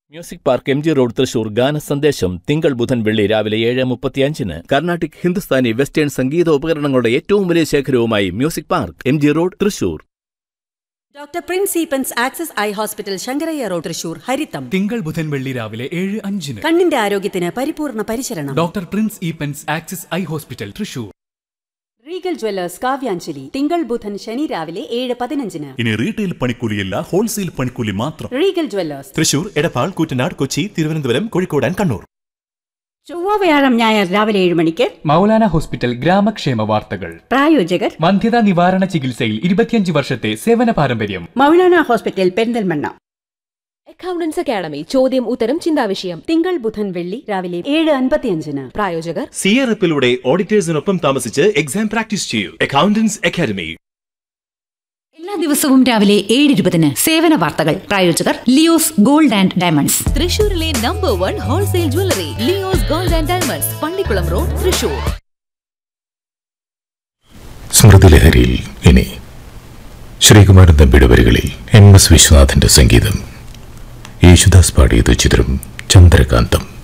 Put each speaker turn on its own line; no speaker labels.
music park M G road Thrissur ഗാന സന്ദേശം തിങ്കൾ ബുധൻ വെള്ളി രാവിലെ ഏഴ് മുപ്പത്തിയഞ്ചിന് കർണാട്ടിക് ഹിന്ദുസ്ഥാനി വെസ്റ്റേൺ സംഗീത ഉപകരണങ്ങളുടെ ഏറ്റവും വലിയ ശേഖരവുമായി music park M G road Thrissur
doctor Prince Eappen's Axis eye hospital Sankarayya road Thrissur ഹരിത്തം
തിങ്കൾ ബുധൻ വെള്ളി രാവിലെ ഏഴ് അഞ്ചിന്
കണ്ണിന്റെ ആരോഗ്യത്തിന് പരിപൂർണ പരിചരണം
doctor Prince Eappen's Axis eye hospital Thrissur
Regal jewellers Kavyanjali തിങ്കൾ ബുധൻ ശനി രാവിലെ ഏഴ് പതിനഞ്ചിന്
ഇനി റീറ്റെയിൽ പണിക്കൂലിയല്ല ഹോൾസെയിൽ പണിക്കൂലി മാത്രം
Regal jewellers
Thrissur Edappal Koottanad Kochi Thiruvananthapuram Kozhikode and Kannur
ചൊവ്വ വ്യാഴം ഞായർ രാവിലെ ഏഴ് മണിക്ക്
മൗലാന ഹോസ്പിറ്റൽ ഗ്രാമക്ഷേമ വാർത്തകൾ
പ്രായോജകർ
വന്ധ്യതാ നിവാരണ ചികിത്സയിൽ ഇരുപത്തിയഞ്ച് വർഷത്തെ സേവന പാരമ്പര്യം
Moulana hospital Perinthalmanna
accountants academy ചോദ്യം ഉത്തരം ചിന്താവിഷയം
തിങ്കൾ ബുധൻ വെള്ളി രാവിലെ ഏഴ് അൻപത്തിയഞ്ചിന്
പ്രായോജകർ
സി ആർ എഫിലൂടെ ഓഡിറ്റേഴ്സിനൊപ്പം താമസിച്ച് എക്സാം പ്രാക്ടീസ് ചെയ്യൂ അക്കൗണ്ടൻസ് അക്കാദമി
എല്ലാ ദിവസവും രാവിലെ ഏഴ് ഇരുപതിന് സേവന വാർത്തകൾ പ്രായോജകർ ലിയോസ് ഗോൾഡ് ആൻഡ് ഡയമണ്ട്സ്
തൃശൂരിലെ number one wholesale jewellery Leo's gold and diamonds Pallikkulam road Thrissur
സ്മൃതിലഹരിയിൽ ഇനി ശ്രീകുമാരൻ തമ്പിയുടെ വരികളിൽ എം എസ് വിശ്വനാഥന്റെ സംഗീതം യേശുദാസ് പാടിയത് ചിത്രം ചന്ദ്രകാന്തം